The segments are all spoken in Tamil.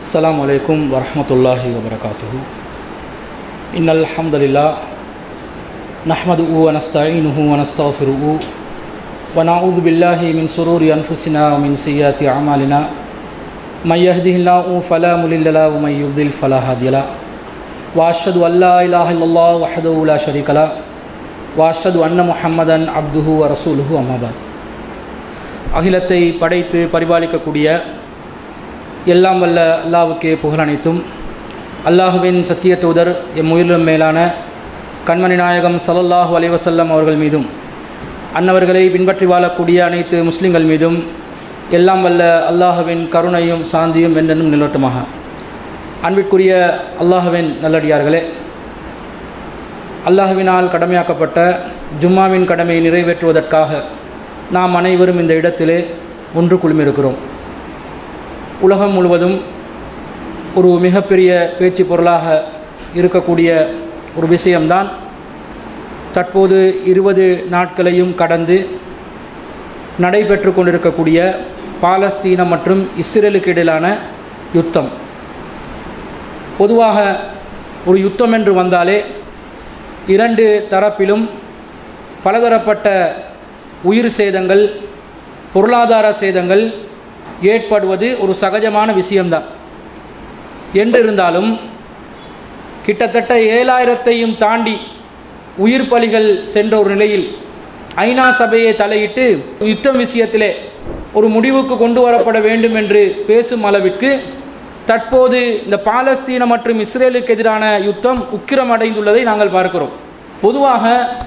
السلام عليكم ورحمة الله وبركاته إن الحمد لله نحمده ونستعينه ونستغفره ونعوذ بالله من سرور أنفسنا ومن سيئات أعمالنا من يهده الله فلا مضل له ومن يضلل فلا هادي له وأشهد أن لا إله إلا الله وحده لا شريك له وأشهد أن محمدا عبده ورسوله أما بعد அகிலத்தை படைத்து பரிபாலிக்கக்கூடிய எல்லாம் வல்ல அல்லாவுக்கே புகழ் அனைத்தும் அல்லாஹுவின் சத்திய தூதர் எம் உயிரிலும் மேலான கண்மணி நாயகம் சல்லல்லாஹு அலைவசல்லம் அவர்கள் மீதும் அன்னவர்களை பின்பற்றி வாழக்கூடிய அனைத்து முஸ்லிம்கள் மீதும் எல்லாம் வல்ல அல்லாஹுவின் கருணையும் சாந்தியும் என்றென்றும் நிலவட்டுமாக அன்பிற்குரிய அல்லாஹுவின் நல்லடியார்களே அல்லாஹுவினால் கடமையாக்கப்பட்ட ஜும்மாவின் கடமையை நிறைவேற்றுவதற்காக நாம் அனைவரும் இந்த இடத்திலே ஒன்று குழுமிருக்கிறோம் உலகம் முழுவதும் ஒரு மிகப்பெரிய பேச்சு பொருளாக இருக்கக்கூடிய ஒரு விஷயம்தான் தற்போது இருபது நாட்களையும் கடந்து நடைபெற்று கொண்டிருக்கக்கூடிய பாலஸ்தீனம் மற்றும் இஸ்ரேலுக்கு இடையிலான யுத்தம் பொதுவாக ஒரு யுத்தம் என்று வந்தாலே இரண்டு தரப்பிலும் பலதரப்பட்ட உயிர் சேதங்கள் பொருளாதார சேதங்கள் ஏற்படுவது ஒரு சகஜமான விஷயம்தான் என்றிருந்தாலும் கிட்டத்தட்ட ஏழாயிரத்தையும் தாண்டி உயிர் பலிகள் சென்ற ஒரு நிலையில் ஐநா சபையை தலையிட்டு யுத்தம் விஷயத்திலே ஒரு முடிவுக்கு கொண்டு வரப்பட வேண்டும் என்று பேசும் அளவிற்கு தற்போது இந்த பாலஸ்தீன மற்றும் இஸ்ரேலுக்கு எதிரான யுத்தம் உக்கிரம் அடைந்துள்ளதை நாங்கள் பார்க்கிறோம் பொதுவாக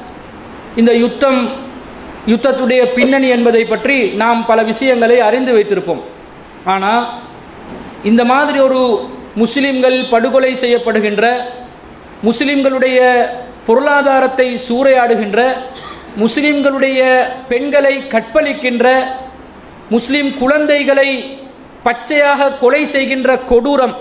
இந்த யுத்தம் யுத்தத்துடைய பின்னணி என்பதை பற்றி நாம் பல விஷயங்களை அறிந்து வைத்திருப்போம் ஆனால் இந்த மாதிரி ஒரு முஸ்லிம்கள் படுகொலை செய்யப்படுகின்ற முஸ்லிம்களுடைய பொருளாதாரத்தை சூறையாடுகின்ற முஸ்லிம்களுடைய பெண்களை கற்பழிக்கின்ற முஸ்லிம் குழந்தைகளை பச்சையாக கொலை செய்கின்ற கொடூரம்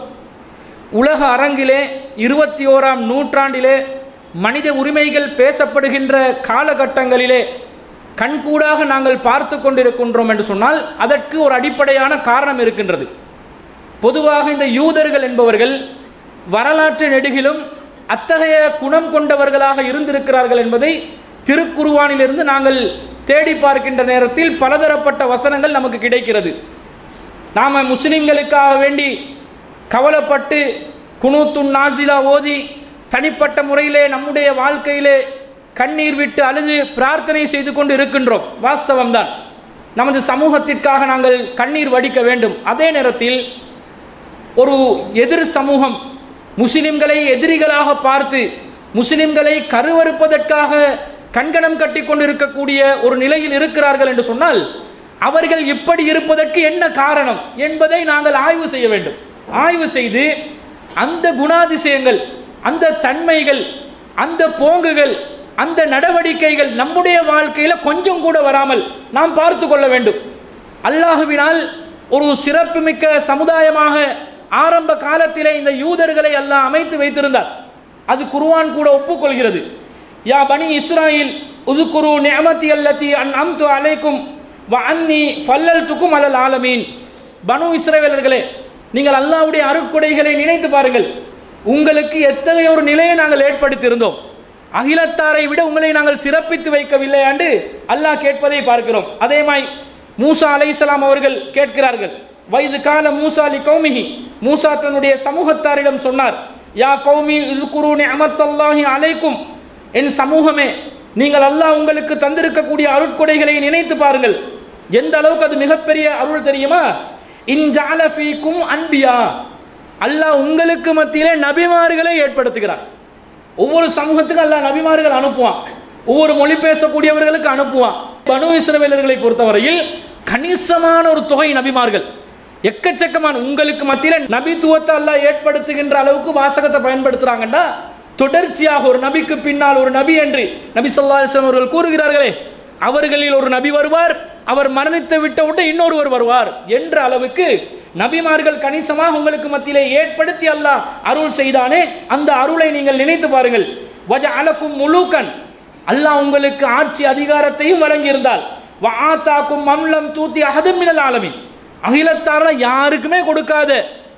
உலக அரங்கிலே இருபத்தி ஓராம் நூற்றாண்டிலே மனித உரிமைகள் பேசப்படுகின்ற காலகட்டங்களிலே கண்கூடாக நாங்கள் பார்த்து கொண்டிருக்கின்றோம் என்று சொன்னால் அதற்கு ஒரு அடிப்படையான காரணம் இருக்கின்றது பொதுவாக இந்த யூதர்கள் என்பவர்கள் வரலாற்று நெடுகிலும் அத்தகைய குணம் கொண்டவர்களாக இருந்திருக்கிறார்கள் என்பதை திருக்குருவானிலிருந்து நாங்கள் தேடி பார்க்கின்ற நேரத்தில் பலதரப்பட்ட வசனங்கள் நமக்கு கிடைக்கிறது நாம் முஸ்லிம்களுக்காக வேண்டி கவலைப்பட்டு குனூத்துன் நாசிலா ஓதி தனிப்பட்ட முறையிலே நம்முடைய வாழ்க்கையிலே கண்ணீர் விட்டு அழுது பிரார்த்தனை செய்து கொண்டு இருக்கின்றோம் வாஸ்தவம்தான் நமது சமூகத்திற்காக நாங்கள் கண்ணீர் வடிக்க வேண்டும் அதே நேரத்தில் ஒரு எதிர் சமூகம் முஸ்லிம்களை எதிரிகளாக பார்த்து முஸ்லிம்களை கருவறுப்பதற்காக கண்கணம் கட்டி கொண்டிருக்கக்கூடிய ஒரு நிலையில் இருக்கிறார்கள் என்று சொன்னால் அவர்கள் இப்படி இருப்பதற்கு என்ன காரணம் என்பதை நாங்கள் ஆய்வு செய்ய வேண்டும் ஆய்வு செய்து அந்த குணாதிசயங்கள் அந்த தன்மைகள் அந்த போங்குகள் அந்த நடவடிக்கைகள் நம்முடைய வாழ்க்கையில கொஞ்சம் கூட வராமல் நாம் பார்த்து கொள்ள வேண்டும் அல்லாஹுவினால் ஒரு சிறப்புமிக்க சமுதாயமாக ஆரம்ப காலத்திலே இந்த யூதர்களை அல்லாஹ் அமைத்து வைத்திருந்தார் அது குருவான் கூட ஒப்புக்கொள்கிறது யா பனி இஸ்ராயில் உதுகுரு நியமத்தி அல்லத்தி அன் அம்து அலைக்கும் வ அன்னி ஃபல்லல் துக்கும் அலல் ஆலமீன் பனு இஸ்ரேலர்களே நீங்கள் அல்லாவுடைய அருட்கொடைகளை நினைத்து பாருங்கள் உங்களுக்கு எத்தகைய ஒரு நிலையை நாங்கள் ஏற்படுத்தியிருந்தோம் அகிலத்தாரை விட உங்களை நாங்கள் சிறப்பித்து வைக்கவில்லை என்று அல்லாஹ் கேட்பதை பார்க்கிறோம் அதே மாதிரி மூசா அலைசலாம் அவர்கள் கேட்கிறார்கள் வயது கால மூசா அலி கௌமிஹி மூசா தன்னுடைய சமூகத்தாரிடம் சொன்னார் யா கௌமி இது குருனி அமத்தல்லாஹி அலைக்கும் என் சமூகமே நீங்கள் அல்லாஹ் உங்களுக்கு தந்திருக்கக்கூடிய அருட்கொடைகளை நினைத்து பாருங்கள் எந்த அளவுக்கு அது மிகப்பெரிய அருள் தெரியுமா இன்ஜாலஃபீக்கும் அன்பியா அல்லாஹ் உங்களுக்கு மத்தியிலே நபிமார்களை ஏற்படுத்துகிறார் ஒவ்வொரு சமூகத்துக்கும் அல்லாஹ் நபிமார்கள் அனுப்புவான் ஒவ்வொரு மொழி பேசக்கூடியவர்களுக்கு அனுப்புவான் பனு இஸ்ரவேலர்களை பொறுத்தவரையில் கணிசமான ஒரு தொகை நபிமார்கள் எக்கச்சக்கமான உங்களுக்கு மத்தியில் நபித்துவத்தை அல்லாஹ் ஏற்படுத்துகின்ற அளவுக்கு வாசகத்தை பயன்படுத்துறாங்கண்டா தொடர்ச்சியாக ஒரு நபிக்கு பின்னால் ஒரு நபி என்று நபி சொல்லா அவர்கள் கூறுகிறார்களே அவர்களில் ஒரு நபி வருவார் அவர் மரணித்து விட்டவுடன் இன்னொருவர் வருவார் என்ற அளவுக்கு நபிமார்கள் கணிசமாக உங்களுக்கு மத்தியிலே ஏற்படுத்தி அல்லாஹ் அருள் செய்தானே அந்த அருளை நீங்கள் நினைத்து பாருங்கள் வஜ அலக்கும் முழுக்கன் அல்லாஹ் உங்களுக்கு ஆட்சி அதிகாரத்தையும் வழங்கியிருந்தால் வாத்தாக்கும் மம்லம் தூத்தி அகதமினல் ஆலமின் அகிலத்தாரில் யாருக்குமே கொடுக்காத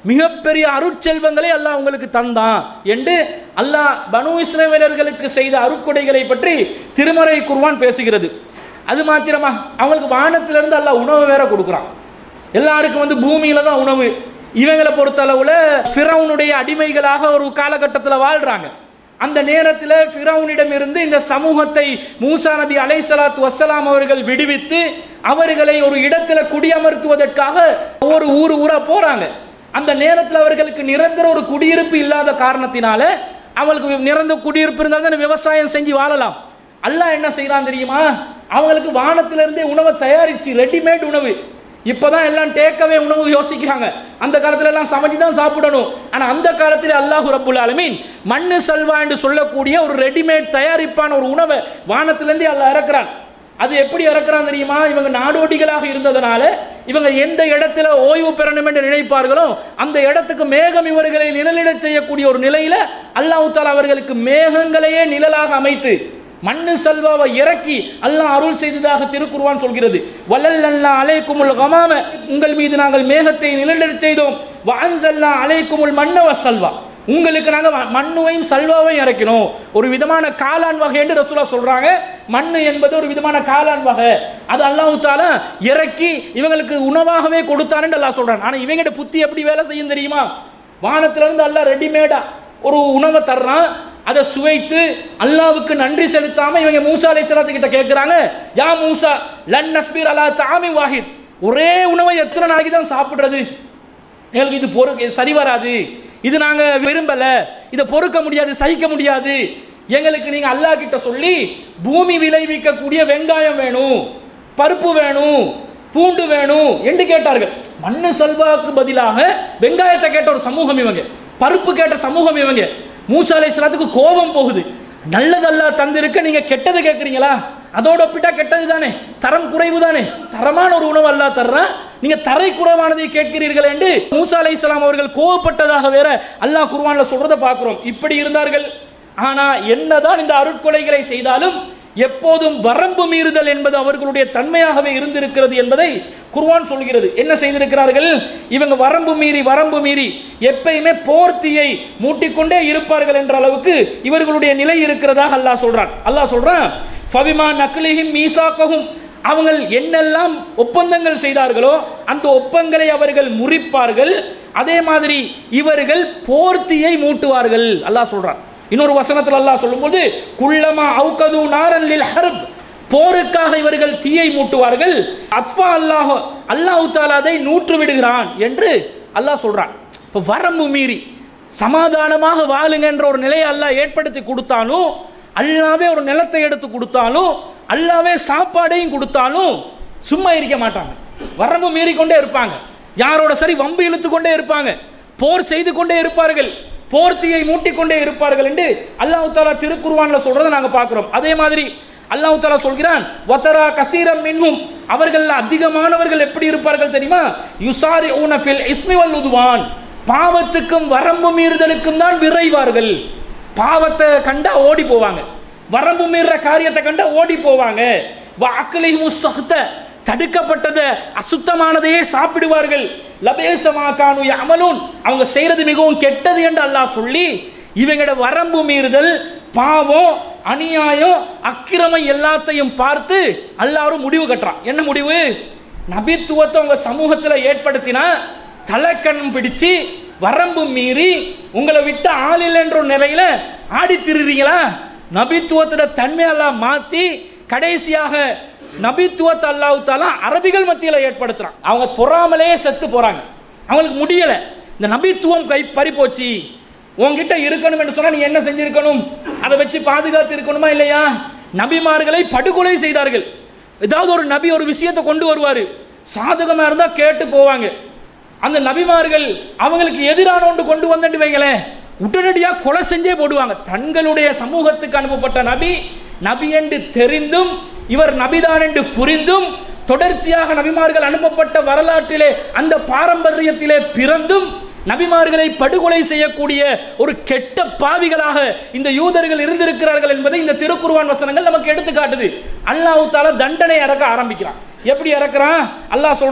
மிகப்பெரிய அருட்செல்வங்களை அல்லாஹ் உங்களுக்கு தந்தான் என்று அல்லாஹ் பனு இஸ்ரவேலர்களுக்கு செய்த அருட்கொடைகளை பற்றி திருமறை குர்வான் பேசுகிறது அது மாத்திரமா அவங்களுக்கு வானத்திலிருந்து அல்லாஹ் உணவு வேற கொடுக்குறான் எல்லாருக்கும் வந்து பூமியில தான் உணவு இவங்களை பொறுத்தளவுல ஃபிரௌனுடைய அடிமைகளாக ஒரு காலகட்டத்தில் வாழ்றாங்க அந்த நேரத்தில் ஃபிரௌனிடம் இருந்து இந்த சமூகத்தை மூசா நபி அலை சலாத்து வசலாம் அவர்கள் விடுவித்து அவர்களை ஒரு இடத்துல குடியமர்த்துவதற்காக ஒவ்வொரு ஊர் ஊரா போறாங்க அந்த நேரத்தில் அவர்களுக்கு நிரந்தர ஒரு குடியிருப்பு இல்லாத காரணத்தினால அவங்களுக்கு நிரந்தர குடியிருப்பு இருந்தால் தான் விவசாயம் செஞ்சு வாழலாம் அல்லாஹ் என்ன செய்யறான் தெரியுமா அவங்களுக்கு வானத்திலிருந்தே உணவை தயாரிச்சு ரெடிமேட் உணவு இப்பதான் எல்லாம் டேக்கவே உணவு யோசிக்கிறாங்க அந்த காலத்துல எல்லாம் சமைச்சு தான் சாப்பிடணும் ஆனா அந்த காலத்தில் அல்லாஹ் ரப்புல் ஆலமீன் மண்ணு சல்வா என்று சொல்லக்கூடிய ஒரு ரெடிமேட் தயாரிப்பான ஒரு உணவை வானத்திலிருந்தே அல்லாஹ் இறக்குறான் அது எப்படி இறக்குறான் தெரியுமா இவங்க நாடோடிகளாக இருந்ததனால இவங்க எந்த இடத்துல ஓய்வு பெறணும் என்று நினைப்பார்களோ அந்த இடத்துக்கு மேகம் இவர்களை நிழலிடச் செய்யக்கூடிய ஒரு நிலையில அல்லாஹ் தாலா அவர்களுக்கு மேகங்களையே நிழலாக அமைத்து மண்ணு சல்வாவை இறக்கி அல்லாஹ் அருள் செய்ததாக திருக்குர்வான் சொல்கிறது வல்லல் அல்லா அலைக்குமுல் கமாம உங்கள் மீது நாங்கள் மேகத்தை நிழலிடச் செய்தோம் வான்சல்லா அலைக்குமுல் மன்னவ சல்வா உங்களுக்கு நாங்கள் மண்ணுவையும் சல்வாவையும் இறக்கினோம் ஒரு விதமான காளான் வகை என்று ரசூலா சொல்றாங்க மண்ணு என்பது ஒரு விதமான காளான் வகை அது அல்லாஹ் தாலா இறக்கி இவங்களுக்கு உணவாகவே கொடுத்தான்னு அல்லாஹ் சொல்றான் ஆனா இவங்கிட்ட புத்தி எப்படி வேலை செய்யும் தெரியுமா வானத்துல இருந்து அல்லாஹ் ரெடிமேடா ஒரு உணவை தர்றான் அதை சுவைத்து அல்லாவுக்கு நன்றி செலுத்தாம இவங்க மூசா அலை கிட்ட கேட்கிறாங்க யா மூசா லன் நஸ்பீர் அலா தாமி வாஹித் ஒரே உணவை எத்தனை நாளைக்கு தான் சாப்பிடுறது எங்களுக்கு இது பொறுக்க சரி வராது இது நாங்க விரும்பல இதை பொறுக்க முடியாது சகிக்க முடியாது எங்களுக்கு நீங்க அல்லாஹ் கிட்ட சொல்லி பூமி விளைவிக்கக்கூடிய வெங்காயம் வேணும் பருப்பு வேணும் பூண்டு வேணும் என்று கேட்டார்கள் மண்ணு செல்வாக்கு பதிலாக வெங்காயத்தை கேட்ட ஒரு சமூகம் இவங்க பருப்பு கேட்ட சமூகம் இவங்க மூசா அலைஹிஸ்ஸலாத்துக்கு கோபம் போகுது நல்லதல்லா தந்திருக்க நீங்க கெட்டது கேட்குறீங்களா அதோட ஒப்பிட்டா கெட்டது தானே தரம் குறைவு தானே தரமான ஒரு உணவு அல்லா தர்றான் நீங்க தரை குறைவானதை கேட்கிறீர்கள் என்று மூசா அலைஹிஸ்ஸலாம் அவர்கள் கோவப்பட்டதாக வேற அல்லாஹ் குர்ஆன்ல சொல்றதை பார்க்கிறோம் இப்படி இருந்தார்கள் ஆனா என்னதான் இந்த அருட்கொலைகளை செய்தாலும் எப்போதும் வரம்பு மீறுதல் என்பது அவர்களுடைய தன்மையாகவே இருந்திருக்கிறது என்பதை குர்ஆன் சொல்கிறது என்ன செய்திருக்கிறார்கள் இவங்க வரம்பு மீறி வரம்பு மீறி எப்பயுமே போர்த்தியை மூட்டிக்கொண்டே இருப்பார்கள் என்ற அளவுக்கு இவர்களுடைய நிலை இருக்கிறதாக அல்லாஹ் சொல்றான் அல்லாஹ் சொல்றான் ஃபபிமா நக்லிஹிம் மீசாக்கஹும் அவங்கள் என்னெல்லாம் ஒப்பந்தங்கள் செய்தார்களோ அந்த ஒப்பங்களை அவர்கள் முறிப்பார்கள் அதே மாதிரி இவர்கள் போர்த்தியை மூட்டுவார்கள் அல்லாஹ் சொல்றான் இன்னொரு வசனத்தில் அல்லாஹ் சொல்லும்போது குள்ளமா அவுகது நாரன் லில் ஹர்ப் போருக்காக இவர்கள் தீயை மூட்டுவார்கள் அத்வா அல்லாஹ் அல்லாஹ் தாலா அதை நூற்று விடுகிறான் என்று அல்லாஹ் சொல்றான் இப்போ வரம்பு மீறி சமாதானமாக வாழுங்கன்ற ஒரு நிலையை அல்லாஹ் ஏற்படுத்தி கொடுத்தாலும் அல்லாவே ஒரு நிலத்தை எடுத்து கொடுத்தாலும் அல்லாவே சாப்பாடையும் கொடுத்தாலும் சும்மா இருக்க மாட்டாங்க வரம்பு மீறி கொண்டே இருப்பாங்க யாரோட சரி வம்பு இழுத்து கொண்டே இருப்பாங்க போர் செய்து கொண்டே இருப்பார்கள் போர்த்தியை மூட்டிக்கொண்டே இருப்பார்கள் என்று அல்லாஹ் தாலா திருக்குர்வான்ல சொல்றதை நாங்க பார்க்கிறோம் அதே மாதிரி அல்லாஹ் தாலா சொல்கிறான் வத்தரா கசீரம் மின்ஹும் அவர்கள் அதிகமானவர்கள் எப்படி இருப்பார்கள் தெரியுமா யுசாரி ஊனஃபில் இஸ்மி வல் உதுவான் பாவத்துக்கும் வரம்பு மீறுதலுக்கும் தான் விரைவார்கள் பாவத்தை கண்டா ஓடி போவாங்க வரம்பு மீறுற காரியத்தை கண்டா ஓடி போவாங்க வாக்குலையும் சகுத்த தடுக்கப்பட்டதை அசுத்தமானதையே சாப்பிடுவார்கள் லபேசமா கானு அமலூன் அவங்க செய்யறது மிகவும் கெட்டது என்று அல்லாஹ் சொல்லி இவங்களோட வரம்பு மீறுதல் பாவம் அநியாயம் அக்கிரமம் எல்லாத்தையும் பார்த்து அல்லாஹ் ஒரு முடிவு கட்டுறான் என்ன முடிவு நபித்துவத்தை உங்க சமூகத்துல ஏற்படுத்தினா தலைக்கண் பிடிச்சு வரம்பு மீறி உங்களை விட்டு ஆள் இல்லைன்ற ஒரு நிலையில ஆடி திரிறீங்களா நபித்துவத்தோட தன்மையெல்லாம் மாத்தி கடைசியாக நபித்துவத்தை அல்லாஹ் தாலா அரபிகள் மத்தியில் ஏற்படுத்துறான் அவங்க பொறாமலே செத்து போறாங்க அவங்களுக்கு முடியல இந்த நபித்துவம் கை பறி போச்சு உன்கிட்ட இருக்கணும் என்று சொன்னா நீ என்ன செஞ்சிருக்கணும் அதை வச்சு பாதுகாத்து இருக்கணுமா இல்லையா நபிமார்களை படுகொலை செய்தார்கள் ஏதாவது ஒரு நபி ஒரு விஷயத்தை கொண்டு வருவாரு சாதகமா இருந்தா கேட்டு போவாங்க அந்த நபிமார்கள் அவங்களுக்கு எதிரான ஒன்று கொண்டு வந்துட்டு வைங்களேன் உடனடியாக கொலை செஞ்சே போடுவாங்க தங்களுடைய சமூகத்துக்கு அனுப்பப்பட்ட நபி நபி என்று தெரிந்தும் இவர் நபிதான் என்று புரிந்தும் தொடர்ச்சியாக நபிமார்கள் அனுப்பப்பட்ட வரலாற்றிலே அந்த பாரம்பரியத்திலே பிறந்தும் நபிமார்களை படுகொலை செய்யக்கூடிய ஒரு கெட்ட பாவிகளாக இந்த யூதர்கள் இருந்திருக்கிறார்கள் என்பதை இந்த திருக்குர்வான் வசனங்கள் நமக்கு எடுத்து காட்டுது அல்லாஹ் தால தண்டனை இறக்க ஆரம்பிக்கிறான் எப்படி இறக்குறான் அல்லாஹ் சொல்றான்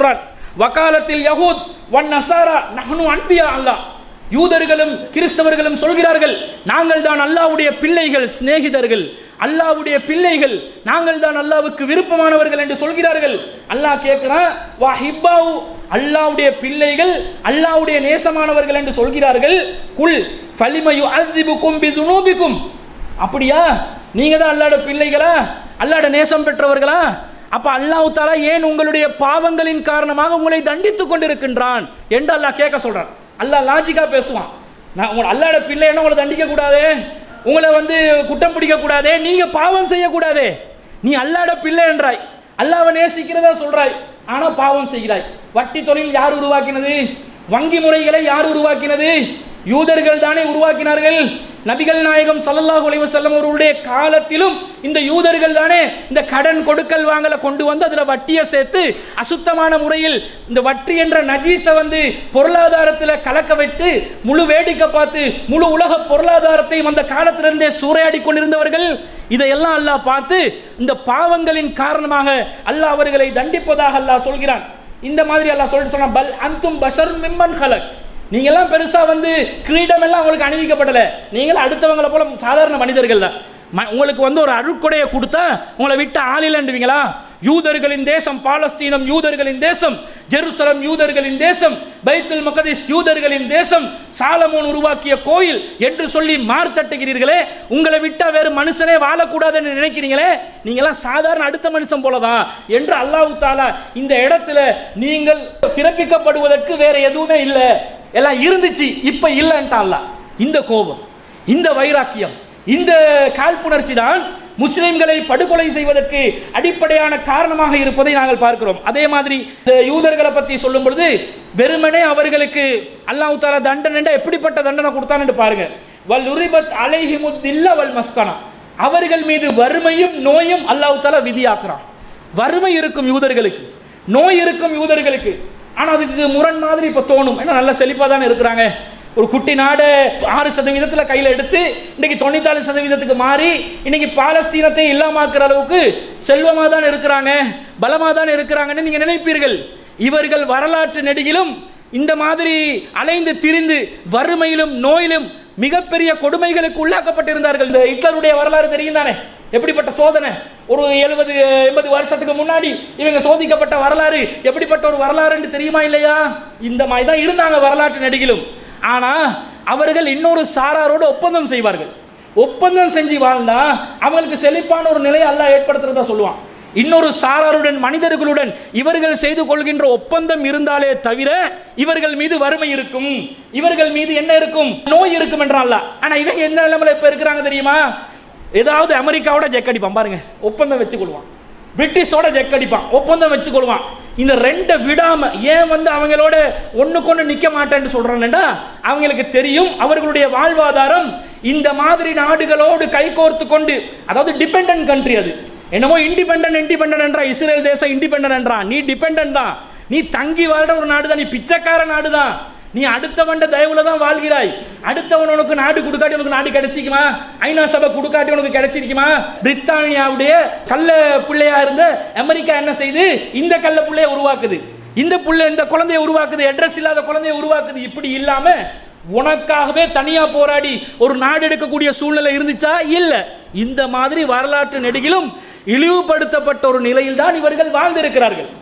வகாலத்தில் யஹூத் வன் நசாரா நஹ்னு அன்பியா அல்லாஹ் யூதர்களும் கிறிஸ்தவர்களும் சொல்கிறார்கள் நாங்கள் தான் அல்லாஹ்வுடைய பிள்ளைகள் சிநேகிதர்கள் அல்லாஹ்வுடைய பிள்ளைகள் நாங்கள் தான் அல்லாஹ்வுக்கு விருப்பமானவர்கள் என்று சொல்கிறார்கள் அல்லாஹ் கேட்கிறான் வா ஹிப்பாவு அல்லாஹ்வுடைய பிள்ளைகள் அல்லாஹ்வுடைய நேசமானவர்கள் என்று சொல்கிறார்கள் குல் ஃபலிமயு அஸ்திபுக்கும் பிதுனூபிக்கும் அப்படியா நீங்க தான் அல்லாட பிள்ளைகளா அல்லாட நேசம் பெற்றவர்களா அப்ப அல்லாஹ் தாலா ஏன் உங்களுடைய பாவங்களின் காரணமாக உங்களை தண்டித்துக் கொண்டிருக்கின்றான் என்று அல்லாஹ் கேட்க சொல்றான் அல்லாஹ் லாஜிக்கா பேசுவான் நான் உங்க அல்லாட பிள்ளைன்னா உங்களை தண்டிக்க கூடாதே உங்களை வந்து குற்றம் பிடிக்க கூடாதே நீங்க பாவம் செய்யக்கூடாதே நீ அல்லாட பிள்ளை என்றாய் அல்லாவை நேசிக்கிறதா சொல்றாய் ஆனா பாவம் செய்கிறாய் வட்டி தொழில் யார் உருவாக்கினது வங்கி முறைகளை யார் உருவாக்கினது யூதர்கள் தானே உருவாக்கினார்கள் நபிகள் நாயகம் ஸல்லல்லாஹு அலைஹி வஸல்லம் அவர்களுடைய காலத்திலும் இந்த யூதர்கள் தானே இந்த கடன் கொடுக்கல் வாங்கல கொண்டு வந்து அதுல வட்டியை சேர்த்து அசுத்தமான முறையில் இந்த வட்டி என்ற நஜீஸை வந்து பொருளாதாரத்தில் கலக்க வைத்து முழு வேடிக்கை பார்த்து முழு உலக பொருளாதாரத்தையும் அந்த காலத்திலிருந்தே சூறையாடி கொண்டிருந்தவர்கள் இதையெல்லாம் அல்லாஹ் பார்த்து இந்த பாவங்களின் காரணமாக அல்லாஹ் அவர்களை தண்டிப்பதாக அல்லாஹ் சொல்கிறான் இந்த மாதிரி அல்லாஹ் சொல்லிட்டு சொன்னா பல் அந்தும் பஷர் மிம்மன் ஹலக் நீங்க எல்லாம் பெருசா வந்து கிரீடம் எல்லாம் உங்களுக்கு அணிவிக்கப்படல நீங்களும் அடுத்தவங்கள போல சாதாரண மனிதர்கள் தான் ம- உங்களுக்கு வந்து ஒரு அருட்கொடையை கொடுத்தா உங்களை விட்டு ஆளிலண்டுவீங்களா யூதர்களின் தேசம் பாலஸ்தீனம் யூதர்களின் தேசம் ஜெருசலம் யூதர்களின் தேசம் பைத்துல் மகதிஸ் யூதர்களின் தேசம் சாலமோன் உருவாக்கிய கோயில் என்று சொல்லி மார்த்தட்டுகிறீர்களே உங்களை விட்டா வேறு மனுஷனே வாழக்கூடாதுன்னு நினைக்கிறீங்களே நீங்களாம் சாதாரண அடுத்த மனுஷன் போலதான் என்று அல்லாஹ் தாலா இந்த இடத்துல நீங்கள் சிறப்பிக்கப்படுவதற்கு வேற எதுவுமே இல்லை எல்லாம் இருந்துச்சு இப்ப இல்லைன்ட்டான்ல இந்த கோபம் இந்த வைராக்கியம் இந்த காழ்ப்புணர்ச்சி தான் முஸ்லிம்களை படுகொலை செய்வதற்கு அடிப்படையான காரணமாக இருப்பதை நாங்கள் பார்க்கிறோம் அதே மாதிரி இந்த யூதர்களை பத்தி சொல்லும் பொழுது வெறுமனே அவர்களுக்கு அல்லாஹ் தாலா தண்டனை எப்படிப்பட்ட தண்டனை கொடுத்தான் என்று பாருங்க வல் உரிபத் அலைஹிமுத்தில்ல வல் மஸ்கனா அவர்கள் மீது வறுமையும் நோயும் அல்லாஹ் தாலா விதியாக்குறான் வறுமை இருக்கும் யூதர்களுக்கு நோய் இருக்கும் யூதர்களுக்கு ஆனா அதுக்கு முரண் மாதிரி இப்ப தோணும் ஏன்னா நல்ல செழிப்பா தானே இருக்கிறாங்க ஒரு குட்டி நாடு ஆறு சதவீதத்துல கையில எடுத்து இன்னைக்கு தொண்ணூத்தாலு சதவீதத்துக்கு மாறி இன்னைக்கு பாலஸ்தீனத்தை இல்லாமாக்குற அளவுக்கு செல்வமா தான் இருக்கிறாங்க பலமா தான் இருக்கிறாங்கன்னு நீங்க நினைப்பீர்கள் இவர்கள் வரலாற்று நெடுகிலும் இந்த மாதிரி அலைந்து திரிந்து வறுமையிலும் நோயிலும் மிகப்பெரிய கொடுமைகளுக்கு உள்ளாக்கப்பட்டிருந்தார்கள் இந்த ஹிட்லருடைய வரலாறு தெரியும் தானே எப்படிப்பட்ட சோதனை ஒரு எழுபது எண்பது வருஷத்துக்கு முன்னாடி இவங்க சோதிக்கப்பட்ட வரலாறு எப்படிப்பட்ட ஒரு வரலாறுன்னு தெரியுமா இல்லையா இந்த மாதிரி தான் இருந்தாங்க வரலாற்று நடிகிலும் ஆனா அவர்கள் இன்னொரு சாராரோடு ஒப்பந்தம் செய்வார்கள் ஒப்பந்தம் செஞ்சு வாழ்ந்தா அவங்களுக்கு செழிப்பான ஒரு நிலையை அல்லாஹ் ஏற்படுத்துறதா சொல்லுவான் இன்னொரு சாராருடன் மனிதர்களுடன் இவர்கள் செய்து கொள்கின்ற ஒப்பந்தம் இருந்தாலே தவிர இவர்கள் மீது வறுமை இருக்கும் இவர்கள் மீது என்ன இருக்கும் நோய் இருக்கும் என்றால் ஆனா இவங்க என்ன நிலைமையில இப்ப இருக்கிறாங்க தெரியுமா ஏதாவது அமெரிக்காவோட ஜெக் அடிப்பான் பாருங்க ஒப்பந்தம் வச்சு கொள்வான் பிரிட்டிஷோட ஜெக் அடிப்பான் ஒப்பந்தம் வச்சு கொள்வான் இந்த ரெண்டை விடாம ஏன் வந்து அவங்களோட ஒண்ணுக்கொண்ணு நிக்க மாட்டேன்னு சொல்றான்டா அவங்களுக்கு தெரியும் அவர்களுடைய வாழ்வாதாரம் இந்த மாதிரி நாடுகளோடு கைகோர்த்து கொண்டு அதாவது டிபெண்டன்ட் கண்ட்ரி அது என்னமோ இண்டிபெண்டன்ட் இண்டிபெண்டன்ட் என்றா இஸ்ரேல் தேசம் இண்டிபெண்டன்ட் என்றா நீ டிபெண்டன்ட் தான் நீ தங்கி வாழ்ற ஒரு நாடு தான் நீ பிச்சைக்கார நாடு தான் நீ அடுத்தவன்ட தயவுல தான் வாழ்கிறாய் அடுத்தவன் உனக்கு நாடு கொடுக்காட்டி உனக்கு நாடு கிடைச்சிக்குமா ஐநா சபை கொடுக்காட்டி உனக்கு கிடைச்சிருக்குமா பிரித்தானியாவுடைய கள்ள பிள்ளையா இருந்த அமெரிக்கா என்ன செய்து இந்த கள்ள பிள்ளைய உருவாக்குது இந்த புள்ள இந்த குழந்தையை உருவாக்குது அட்ரஸ் இல்லாத குழந்தையை உருவாக்குது இப்படி இல்லாம உனக்காகவே தனியா போராடி ஒரு நாடு எடுக்கக்கூடிய சூழ்நிலை இருந்துச்சா இல்ல இந்த மாதிரி வரலாற்று நெடுகிலும் இழிவுபடுத்தப்பட்ட ஒரு நிலையில் தான் இவர்கள் வாழ்ந்திருக்கிறார்கள்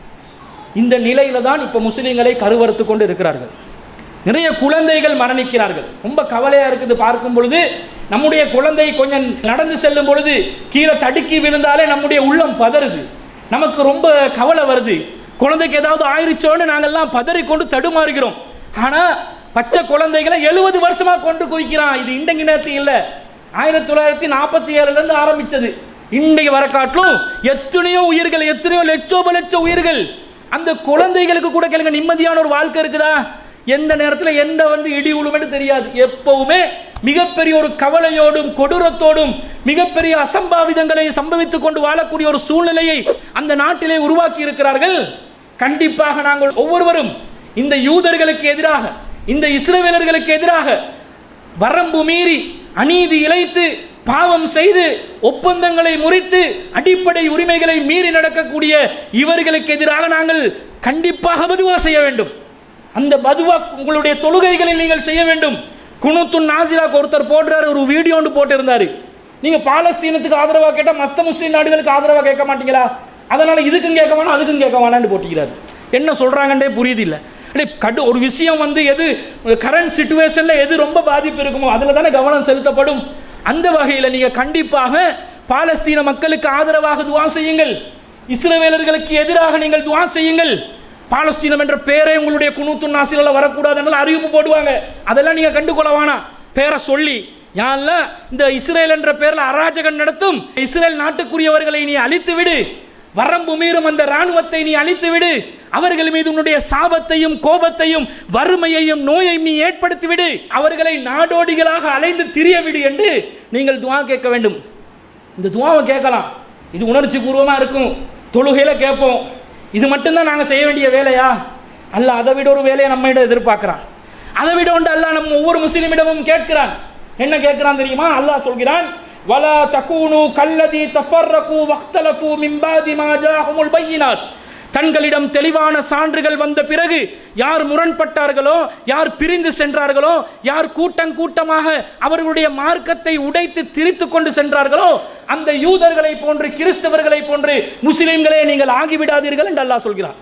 இந்த நிலையில தான் இப்ப முஸ்லிம்களை கருவறுத்து கொண்டு இருக்கிறார்கள் நிறைய குழந்தைகள் மரணிக்கிறார்கள் ரொம்ப கவலையா இருக்குது பார்க்கும் பொழுது நம்முடைய குழந்தை கொஞ்சம் நடந்து செல்லும் பொழுது கீழே தடுக்கி விழுந்தாலே நம்முடைய உள்ளம் பதறுது நமக்கு ரொம்ப கவலை வருது குழந்தைக்கு ஏதாவது ஆயிருச்சோன்னு நாங்கெல்லாம் பதறிக்கொண்டு தடுமாறுகிறோம் ஆனா பச்சை குழந்தைகளை எழுபது வருஷமா கொண்டு குவிக்கிறான் இது இண்டங்கி நேரத்து இல்ல ஆயிரத்தி தொள்ளாயிரத்தி நாற்பத்தி ஏழுல இருந்து ஆரம்பிச்சது இன்றைக்கு வர காட்டிலும் எத்தனையோ உயிர்கள் எத்தனையோ லட்சோப லட்ச உயிர்கள் அந்த குழந்தைகளுக்கு கூட கேளுங்க நிம்மதியான ஒரு வாழ்க்கை இருக்குதா எந்த நேரத்தில் எந்த வந்து இடி உழுமென்னு தெரியாது எப்பவுமே மிகப்பெரிய ஒரு கவலையோடும் கொடூரத்தோடும் மிகப்பெரிய அசம்பாவிதங்களை சம்பவித்துக் கொண்டு வாழக்கூடிய ஒரு சூழ்நிலையை அந்த நாட்டிலே உருவாக்கி இருக்கிறார்கள் கண்டிப்பாக நாங்கள் ஒவ்வொருவரும் இந்த யூதர்களுக்கு எதிராக இந்த இஸ்ரவேலர்களுக்கு எதிராக வரம்பு மீறி அநீதி இழைத்து பாவம் செய்து ஒப்பந்தங்களை முறித்து அடிப்படை உரிமைகளை மீறி நடக்கக்கூடிய இவர்களுக்கு எதிராக நாங்கள் கண்டிப்பாக பதுவா செய்ய வேண்டும் அந்த பதுவா உங்களுடைய தொழுகைகளில் நீங்கள் செய்ய வேண்டும் குணுத்துன் நாசிராக்கு ஒருத்தர் போடுறாரு ஒரு வீடியோ ஒன்று போட்டிருந்தாரு நீங்க பாலஸ்தீனத்துக்கு ஆதரவா கேட்டா மற்ற முஸ்லீம் நாடுகளுக்கு ஆதரவா கேட்க மாட்டீங்களா அதனால இதுக்கும் கேட்க வேணாம் அதுக்கும் கேட்க வேணாம்னு போட்டிக்கிறாரு என்ன சொல்றாங்கன்றே புரியுது இல்ல அடே கடு ஒரு விஷயம் வந்து எது கரண்ட் சுச்சுவேஷன்ல எது ரொம்ப பாதிப்பு இருக்குமோ அதுல தானே கவனம் செலுத்தப்படும் அந்த வகையில் நீங்க கண்டிப்பாக பாலஸ்தீன மக்களுக்கு ஆதரவாக துவா செய்யுங்கள் இஸ்ரவேலர்களுக்கு எதிராக நீங்கள் துவா செய்யுங்கள் பாலஸ்தீனம் என்ற பேரை உங்களுடைய குணூத்து நாசில வரக்கூடாதுன்னு அறிவிப்பு போடுவாங்க அதெல்லாம் நீங்க கண்டுகொள்ள வேணாம் பேரை சொல்லி யான்ல இந்த இஸ்ரேல் என்ற பேர்ல அராஜகம் நடத்தும் இஸ்ரேல் நாட்டுக்குரியவர்களை நீ அழித்து விடு வரம்பு மீறும் அந்த ராணுவத்தை நீ அழித்து விடு அவர்கள் மீது உன்னுடைய சாபத்தையும் கோபத்தையும் வறுமையையும் நோயையும் நீ ஏற்படுத்தி விடு அவர்களை நாடோடிகளாக அலைந்து திரிய விடு என்று நீங்கள் துவா கேட்க வேண்டும் இந்த துவாவை கேட்கலாம் இது உணர்ச்சி பூர்வமாக இருக்கும் தொழுகையில் கேட்போம் இது மட்டும்தான் நாங்கள் செய்ய வேண்டிய வேலையா அல்ல அதை விட ஒரு வேலையை நம்மிடம் எதிர்பார்க்கிறான் அதை விட ஒன்று அல்ல நம்ம ஒவ்வொரு முஸ்லீமிடமும் கேட்கிறான் என்ன கேட்கிறான் தெரியுமா அல்லாஹ் சொல்கிறான் வலா தகூனு கல்லதி தஃபர்ரகு வக்தலஃபு மின் பாதி மா ஜாஹுமுல் பையினாத் தங்களிடம் தெளிவான சான்றுகள் வந்த பிறகு யார் முரண்பட்டார்களோ யார் பிரிந்து சென்றார்களோ யார் கூட்டம் கூட்டமாக அவர்களுடைய மார்க்கத்தை உடைத்து திரித்து கொண்டு சென்றார்களோ அந்த யூதர்களை போன்று கிறிஸ்தவர்களை போன்று முஸ்லிம்களே நீங்கள் ஆகிவிடாதீர்கள் என்று அல்லாஹ் சொல்கிறார்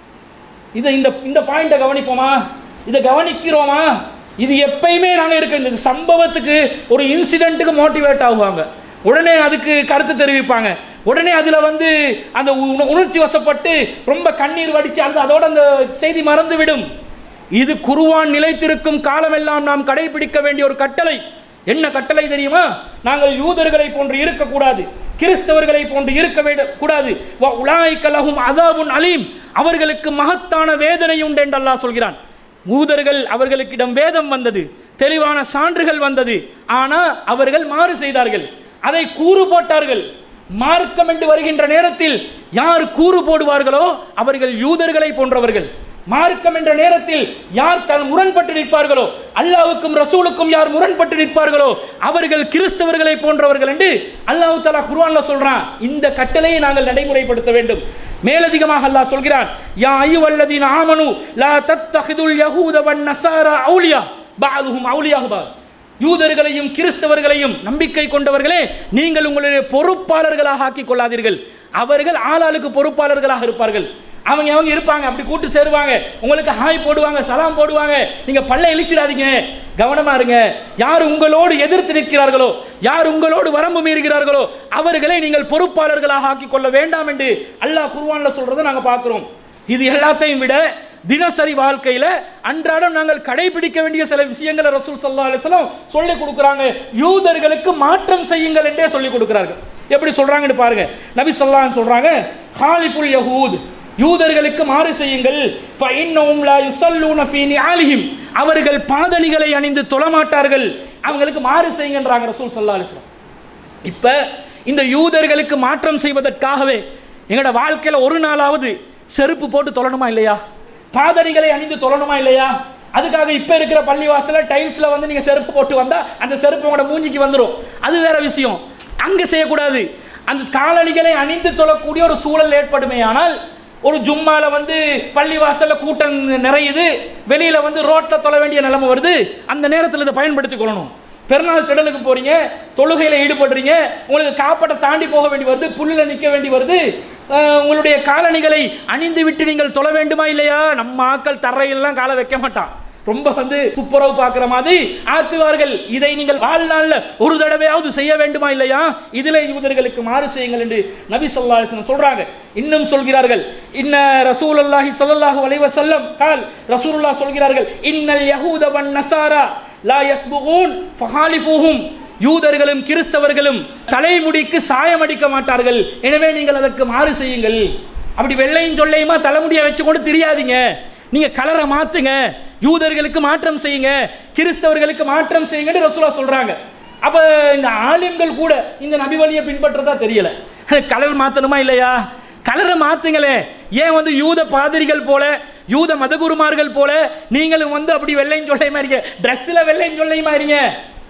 இதை இந்த இந்த பாயிண்ட்டை கவனிப்போமா இதை கவனிக்கிறோமா இது எப்பயுமே நாங்கள் இருக்க இந்த சம்பவத்துக்கு ஒரு இன்சிடென்ட்டுக்கு மோட்டிவேட் ஆகுவாங்க உடனே அதுக்கு கருத்து தெரிவிப்பாங்க உடனே அதில் வந்து அந்த உண- உணர்ச்சி வசப்பட்டு ரொம்ப கண்ணீர் வடிச்சு அது அதோட அந்த செய்தி மறந்து விடும் இது குருவான் நிலைத்திருக்கும் காலமெல்லாம் நாம் கடைபிடிக்க வேண்டிய ஒரு கட்டளை என்ன கட்டளை தெரியுமா நாங்கள் யூதர்களை போன்று இருக்கக்கூடாது கிறிஸ்தவர்களை போன்று இருக்க வேண்ட- கூடாது வ உலாய்க்க லஹும் அதாபுன் அலீம் அவர்களுக்கு மகத்தான வேதனை உண்டு என்று அல்லாஹ் சொல்கிறான் யூதர்கள் அவர்களுக்கிடம் வேதம் வந்தது தெளிவான சான்றுகள் வந்தது ஆனா அவர்கள் மாறு செய்தார்கள் அதை கூறு போட்டார்கள் மார்க்கம் என்று வருகின்ற நேரத்தில் யார் கூறு போடுவார்களோ அவர்கள் யூதர்களை போன்றவர்கள் மார்க்கம் என்ற நேரத்தில் யார் தன் முரண்பட்டு நிற்பார்களோ அல்லாவுக்கும் ரசூலுக்கும் யார் முரண்பட்டு நிற்பார்களோ அவர்கள் கிறிஸ்தவர்களை போன்றவர்கள் என்று அல்லாஹ் தலா குர்ஆன்ல சொல்றான் இந்த கட்டளையை நாங்கள் நடைமுறைப்படுத்த வேண்டும் மேலதிகமாக அல்லாஹ் சொல்கிறான் யா ஐயுவல்லதீன ஆமனு லா தத்தஹிதுல் யஹூத வன் நஸாரா அவுலியா பஅதுஹும் அவுலியாஹு பஅத் யூதர்களையும் கிறிஸ்தவர்களையும் நம்பிக்கை கொண்டவர்களே நீங்கள் உங்களுடைய பொறுப்பாளர்களாக ஆக்கிக் கொள்ளாதீர்கள் அவர்கள் ஆளாளுக்கு பொறுப்பாளர்களாக இருப்பார்கள் அவங்க அவங்க இருப்பாங்க அப்படி கூட்டு சேருவாங்க உங்களுக்கு ஹாய் போடுவாங்க சலாம் போடுவாங்க நீங்க பல்ல இழிச்சிடாதீங்க கவனமா இருங்க யார் உங்களோடு எதிர்த்து நிற்கிறார்களோ யார் உங்களோடு வரம்பு மீறுகிறார்களோ அவர்களை நீங்கள் பொறுப்பாளர்களாக ஆக்கிக் கொள்ள வேண்டாம் என்று அல்லாஹ் குர்ஆன்ல சொல்றதை நாங்க பார்க்கிறோம் இது எல்லாத்தையும் விட தினசரி வாழ்க்கையில அன்றாடம் நாங்கள் கடைபிடிக்க வேண்டிய சில விஷயங்களை ரசூல் சல்லா அலிஸ்லாம் சொல்லி கொடுக்குறாங்க யூதர்களுக்கு மாற்றம் செய்யுங்கள் என்றே சொல்லி கொடுக்குறார்கள் எப்படி சொல்றாங்கன்னு பாருங்க நபி சொல்லான்னு சொல்றாங்க ஹாலிஃபுல் யஹூத் யூதர்களுக்கு மாறு செய்யுங்கள் ஃபஇன்னஹும் லா யுஸல்லூன ஃபீ நிஆலிஹிம் அவர்கள் பாதணிகளை அணிந்து தொழமாட்டார்கள் அவங்களுக்கு மாறு செய்யுங்கன்றாங்க ரசூல் ஸல்லல்லாஹு அலைஹி வஸல்லம் இப்ப இந்த யூதர்களுக்கு மாற்றம் செய்வதற்காகவே எங்களோட வாழ்க்கையில ஒரு நாளாவது செருப்பு போட்டு தொழணுமா இல்லையா பாதணிகளை அணிந்து தொழணுமா இல்லையா அதுக்காக இப்ப இருக்கிற பள்ளிவாசல டைல்ஸ்ல வந்து நீங்க செருப்பு போட்டு வந்தா அந்த செருப்பு உங்களோட மூஞ்சிக்கு வந்துடும் அது வேற விஷயம் அங்க செய்யக்கூடாது அந்த காலணிகளை அணிந்து தொழக்கூடிய ஒரு சூழல் ஏற்படுமே ஆனால் ஒரு ஜும்மால வந்து பள்ளிவாசல்ல கூட்டம் நிறையுது வெளியில வந்து ரோட்ல தொழ வேண்டிய நிலைமை வருது அந்த நேரத்தில் இதை பயன்படுத்திக் கொள்ளணும் பெருநாள் திடலுக்கு போறீங்க தொழுகையில ஈடுபடுறீங்க உங்களுக்கு காப்பட்டை தாண்டி போக வேண்டி வருது புல்லில் நிற்க வேண்டி வருது அஹ், உங்களுடைய காலணிகளை அணிந்து விட்டு நீங்கள் தொழ வேண்டுமா இல்லையா நம்ம ஆக்கள் தரையெல்லாம் காலை வைக்க மாட்டான் ரொம்ப வந்து துப்புரவு பார்க்கிற மாதிரி ஆக்குவார்கள் இதை நீங்கள் வாழ்நாள்ல ஒரு தடவையாவது செய்ய வேண்டுமா இல்லையா இதிலே யூதர்களுக்கு மாறு செய்யுங்கள் என்று நபி ஸல்லல்லாஹு அலைஹி வஸல்லம் சொல்றாங்க இன்னும் சொல்கிறார்கள் இன்ன ரசூலுல்லாஹி ஸல்லல்லாஹு அலைஹி வஸல்லம் கால் ரசூலுல்லாஹ் சொல்கிறார்கள் இன்னல் யஹூத வன் நஸாரா லா யஸ்புகூன் ஃபஹாலிஃபுஹும் யூதர்களும் கிறிஸ்தவர்களும் தலைமுடிக்கு சாயம் அடிக்க மாட்டார்கள் எனவே நீங்கள் அதற்கு மாறு செய்யுங்கள் அப்படி வெள்ளையும் சொல்லையுமா தலைமுடியை வச்சுக்கொண்டு தெரியாதீங்க நீங்க கலரை மாத்துங்க யூதர்களுக்கு மாற்றம் செய்யுங்க கிறிஸ்தவர்களுக்கு மாற்றம் செய்யுங்கன்னு ரசூலா சொல்றாங்க அப்ப இந்த ஆலிம்கள் கூட இந்த நபி வழியை பின்பற்றதா தெரியல கலர் மாத்தணுமா இல்லையா கலரை மாத்துங்களே ஏன் வந்து யூத பாதிரிகள் போல யூத மதகுருமார்கள் போல நீங்களும் வந்து அப்படி வெள்ளையும் சொல்லையுமா இருங்க ட்ரெஸ்ஸில் வெள்ளையும் சொல்லையுமா இருங்க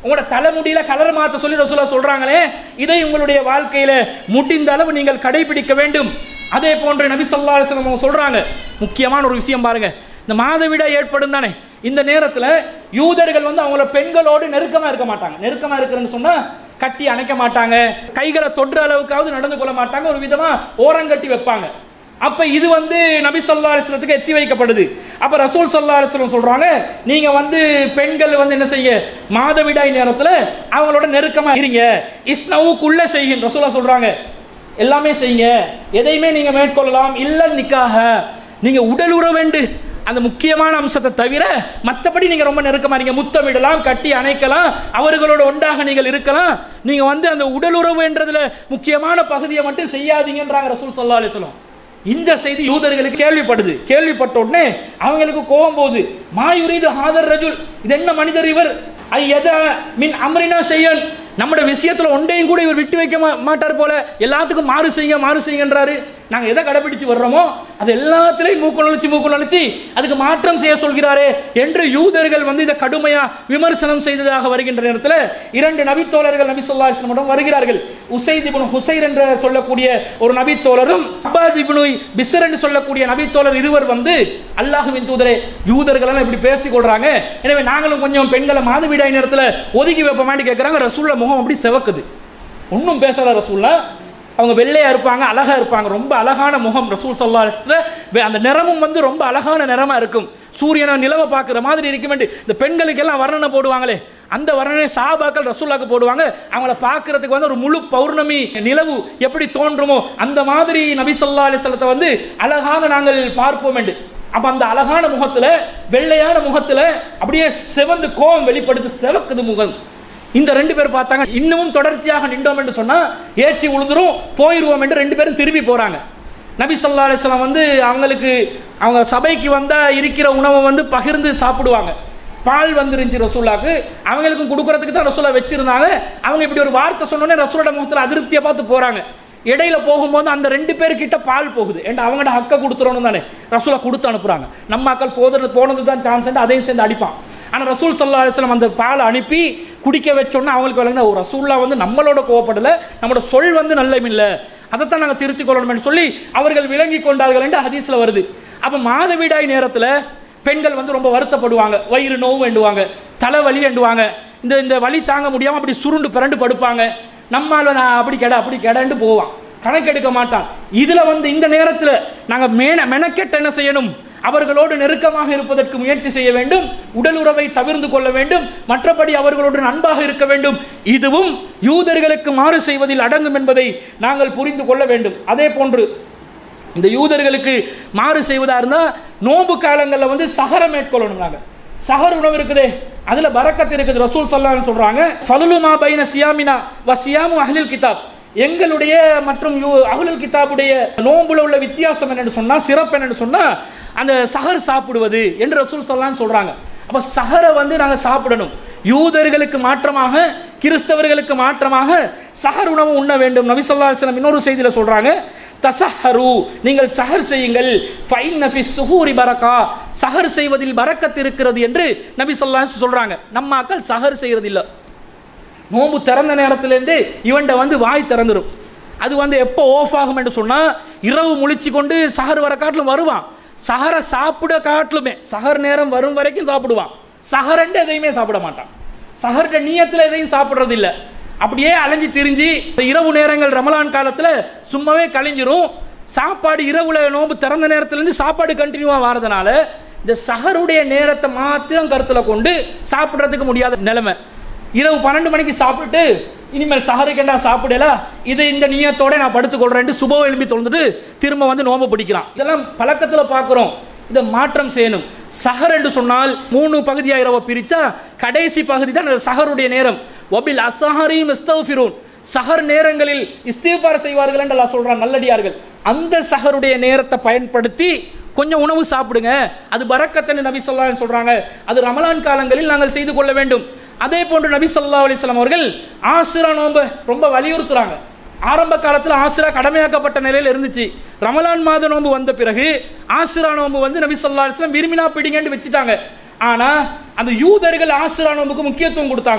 உங்களோட தலைமுடியில கலர் மாத்த சொல்லி ரசூலா சொல்றாங்களே இதை உங்களுடைய வாழ்க்கையில முடிந்த அளவு நீங்கள் கடைபிடிக்க வேண்டும் அதே போன்று நபி ஸல்லல்லாஹு அலைஹி வஸல்லம் அவங்க சொல்றாங்க முக்கியமான ஒரு விஷயம் பாருங்க இந்த மாதவிடா ஏற்படும் தானே இந்த நேரத்தில் யூதர்கள் வந்து அவங்கள பெண்களோடு நெருக்கமா இருக்க மாட்டாங்க நெருக்கமா இருக்கிறேன்னு சொன்னா கட்டி அணைக்க மாட்டாங்க கைகளை தொடுற அளவுக்காவது நடந்து கொள்ள மாட்டாங்க ஒரு விதமா ஓரங்கட்டி வைப்பாங்க அப்ப இது வந்து நபி சொல்லா அலிஸ்லத்துக்கு எத்தி வைக்கப்படுது அப்ப ரசூல் சொல்லா அலிஸ்லம் சொல்றாங்க நீங்க வந்து பெண்கள் வந்து என்ன செய்ய மாதவிடாய் நேரத்துல அவங்களோட நெருக்கமா இருங்க இஸ்னவுக்குள்ள செய்கின்ற ரசூலா சொல்றாங்க எல்லாமே செய்யுங்க எதையுமே நீங்க மேற்கொள்ளலாம் இல்ல நிக்காக நீங்க உடல் உறவேண்டு அந்த முக்கியமான அம்சத்தை தவிர மற்றபடி நீங்க ரொம்ப நெருக்கமா நீங்க முத்தமிடலாம் கட்டி அணைக்கலாம் அவர்களோட ஒன்றாக நீங்கள் இருக்கலாம் நீங்க வந்து அந்த உடல் உறவுன்றதுல முக்கியமான பகுதியை மட்டும் செய்யாதீங்கன்றாங்க ரசூல் சல்லா அலிஸ்லாம் இந்த செய்தி யூதர்களுக்கு கேள்விப்படுது கேள்விப்பட்ட உடனே அவங்களுக்கு கோபம் போகுது மாயுரீது ஹாதர் ரஜுல் இது என்ன மனிதர் இவர் ஐயத மின் அம்ரினா செய்யன் நம்முடைய விஷயத்துல ஒன்றையும் கூட இவர் விட்டு வைக்க மா- மாட்டார் போல எல்லாத்துக்கும் மாறு செய்யுங்க மாறு செய்யுங்கன்றாரு நாங்க எதை கடைபிடிச்சு வர்றோமோ அது எல்லாத்திலையும் மூக்கு நுழைச்சு மூக்கு நுழைச்சு அதுக்கு மாற்றம் செய்ய சொல்கிறாரே என்று யூதர்கள் வந்து இதை கடுமையா விமர்சனம் செய்ததாக வருகின்ற நேரத்தில் இரண்டு நபித்தோழர்கள் நபி சொல்லா இஸ்லமிடம் வருகிறார்கள் உசைத் இப்னு ஹுசைர் என்று சொல்லக்கூடிய ஒரு நபித்தோழரும் அப்பாத் இப்னு பிஸ்ர் என்று சொல்லக்கூடிய நபித்தோழர் இருவர் வந்து அல்லாஹுவின் தூதரே யூதர்கள் எல்லாம் இப்படி பேசிக் கொள்றாங்க எனவே நாங்களும் கொஞ்சம் பெண்களை மாதவிடாய் நேரத்தில் ஒதுக்கி வைப்போமான்னு கேட்குறாங்க ரசூல்ல முகம் அப்படி செவக்குது ஒன்றும் பேசல ரசூல்லா அவங்க வெள்ளையா இருப்பாங்க அழகா இருப்பாங்க ரொம்ப அழகான முகம் ரசூல் சல்லா அந்த நிறமும் வந்து ரொம்ப அழகான நிறமா இருக்கும் சூரியனை நிலவை பார்க்குற மாதிரி இருக்க வேண்டி இந்த பெண்களுக்கெல்லாம் வர்ணனை போடுவாங்களே அந்த வர்ணனை சாபாக்கள் ரசூல்லாக்கு போடுவாங்க அவங்கள பார்க்கறதுக்கு வந்து ஒரு முழு பௌர்ணமி நிலவு எப்படி தோன்றுமோ அந்த மாதிரி நபி சொல்லா அலிஸ்லத்தை வந்து அழகாக நாங்கள் பார்ப்போம் என்று அப்ப அந்த அழகான முகத்துல வெள்ளையான முகத்துல அப்படியே சிவந்து கோபம் வெளிப்படுத்து சிவக்குது முகம் இந்த ரெண்டு பேர் பார்த்தாங்க இன்னமும் தொடர்ச்சியாக நின்றோம் என்று சொன்னா ஏச்சி உளுந்துரும் போயிருவோம் என்று ரெண்டு பேரும் திரும்பி போறாங்க நபி ஸல்லல்லாஹு அலைஹி வஸல்லம் வந்து அவங்களுக்கு அவங்க சபைக்கு வந்தா இருக்கிற உணவை வந்து பகிர்ந்து சாப்பிடுவாங்க பால் வந்துருந்துச்சு ரசூலாக்கு அவங்களுக்கும் கொடுக்கறதுக்கு தான் ரசூலா வச்சிருந்தாங்க அவங்க இப்படி ஒரு வார்த்தை சொன்னோன்னே ரசூலோட முகத்தில் அதிருப்தியை பார்த்து போறாங்க இடையில போகும்போது அந்த ரெண்டு பேர்கிட்ட பால் போகுது ஏன்டா அவங்கள்ட்ட ஹக்க கொடுத்துறணும் தானே ரசூலா கொடுத்து அனுப்புறாங்க நம்ம அக்கள் போதுறது போனது தான் சான்ஸ் அதையும் சேர்ந்து அடிப்பான் ஆனால் ரசூல் சல்லா அலிஸ்லாம் அந்த பாலை அனுப்பி குடிக்க வச்சோன்னா அவங்களுக்கு விளங்கின ஒரு ரசூல்லா வந்து நம்மளோட கோவப்படல நம்மளோட சொல் வந்து நல்லம் இல்லை அதைத்தான் நாங்கள் திருத்திக் கொள்ளணும்னு சொல்லி அவர்கள் விளங்கி கொண்டார்கள் என்று ஹதீஸ்ல வருது அப்போ மாதவிடாய் நேரத்தில் பெண்கள் வந்து ரொம்ப வருத்தப்படுவாங்க வயிறு நோவு வேண்டுவாங்க தலைவலி வேண்டுவாங்க இந்த இந்த வலி தாங்க முடியாமல் அப்படி சுருண்டு பிறண்டு படுப்பாங்க நம்மால நான் அப்படி கெட அப்படி கெடன்னு போவான் கணக்கெடுக்க மாட்டான் இதுல வந்து இந்த நேரத்தில் நாங்கள் மேன மெனக்கெட்டு என்ன செய்யணும் அவர்களோடு நெருக்கமாக இருப்பதற்கு முயற்சி செய்ய வேண்டும் உடல் உறவை தவிர்ந்து கொள்ள வேண்டும் மற்றபடி அவர்களோடு அன்பாக இருக்க வேண்டும் இதுவும் யூதர்களுக்கு மாறு செய்வதில் அடங்கும் என்பதை நாங்கள் புரிந்து கொள்ள வேண்டும் அதே போன்று இந்த யூதர்களுக்கு மாறு செய்வதா இருந்தா நோன்பு காலங்களில் வந்து சகரம் மேற்கொள்ளணும் நாங்க சஹர் உணவு இருக்குதே அதுல பரக்கத் இருக்குது ரசூல் ஸல்லல்லாஹு சொல்றாங்க ஃபலுலுமா பைன சியாமினா வ சியாமு அஹ்லில் கிதாப் எங்களுடைய மற்றும் யூ- அஹ்லுல் கிதாபுடைய நோன்புல உள்ள வித்தியாசம் என்னன்னு சொன்னா சிறப்பு என்னன்னு சொன்னா அந்த சஹர் சாப்பிடுவது என்று ரசூல் ஸல்லல்லாஹு சொல்றாங்க அப்ப சஹரை வந்து நாங்க சாப்பிடணும் யூதர்களுக்கு மாற்றமாக கிறிஸ்தவர்களுக்கு மாற்றமாக சஹர் உணவு உண்ண வேண்டும் நபி ஸல்லல்லாஹு அலைஹி வஸல்லம் இன்னொரு செய்தியில சொல்றாங்க தசஹரு நீங்கள் சஹர் செய்யுங்கள் ஃபைன் நஃபி சுஹூரி பரக்கா சஹர் செய்வதில் பரக்கத் இருக்கிறது என்று நபி ஸல்லல்லாஹு அலைஹி வஸல்லம் சொல்றாங்க நம்ம மக்கள் சஹர் செய்யறது இல்ல நோம்பு திறந்த நேரத்திலேருந்து இவன்ட வந்து வாய் திறந்துடும் அது வந்து எப்போ ஆஃப் ஆகும் என்று சொன்னா இரவு முழிச்சு கொண்டு சஹர் வர காட்டிலும் வருவான் சஹரை சாப்பிட காட்டிலுமே சஹர் நேரம் வரும் வரைக்கும் சாப்பிடுவான் சஹரண்டு எதையுமே சாப்பிட மாட்டான் சஹர்ட நீயத்தில் எதையும் சாப்பிடுறது இல்ல அப்படியே அலைஞ்சு திரிஞ்சு இந்த இரவு நேரங்கள் ரமலான் காலத்துல சும்மாவே கழிஞ்சிரும் சாப்பாடு இரவுல நோம்பு திறந்த நேரத்திலேருந்து சாப்பாடு கண்டினியூவா வரதுனால இந்த சஹருடைய நேரத்தை மாத்திரம் கருத்துல கொண்டு சாப்பிடுறதுக்கு முடியாத நிலைமை இரவு பன்னெண்டு மணிக்கு சாப்பிட்டு இனிமேல் சஹருக்கேண்டா சாப்பிடல இது இந்த நியத்தோட நான் படுத்துக்கொள்றேன்ட்டு சுப எழுப்பி தொழுந்துட்டு திரும்ப வந்து நோம்பு பிடிக்கிறான் இதெல்லாம் பழக்கத்தில் பார்க்குறோம் இதை மாற்றம் செய்யணும் சஹர் என்று சொன்னால் மூணு பகுதியாக இரவை பிரிச்சா கடைசி பகுதி தான் அந்த சஹருடைய நேரம் ஒபில் அசஹரி மிஸ்தௌஃபிரூன் சஹர் நேரங்களில் இஸ்திஃபார் செய்வார்கள் என்று அல்லாஹ் சொல்றான் நல்லடியார்கள் அந்த சஹருடைய நேரத்தை பயன்படுத்தி கொஞ்சம் உணவு சாப்பிடுங்க அது பரக்கத்தன்னு நபி சொல்லா சொல்றாங்க அது ரமலான் காலங்களில் நாங்கள் செய்து கொள்ள வேண்டும் அதே போன்று நபி சொல்லா அலிஸ்லாம் அவர்கள் ஆசிரா நோன்பை ரொம்ப வலியுறுத்துறாங்க ஆரம்ப காலத்தில் ஆசிரா கடமையாக்கப்பட்ட நிலையில் இருந்துச்சு ரமலான் மாத நோன்பு வந்த பிறகு ஆசிரா நோன்பு வந்து நபி சொல்லா அலிஸ்லாம் விரும்பினா பிடிங்கன்னு வச்சுட்டாங்க ஆனா அந்த யூதர்கள் ஆசிரா நோன்புக்கு முக்கியத்துவம் கொடுத்தாங்க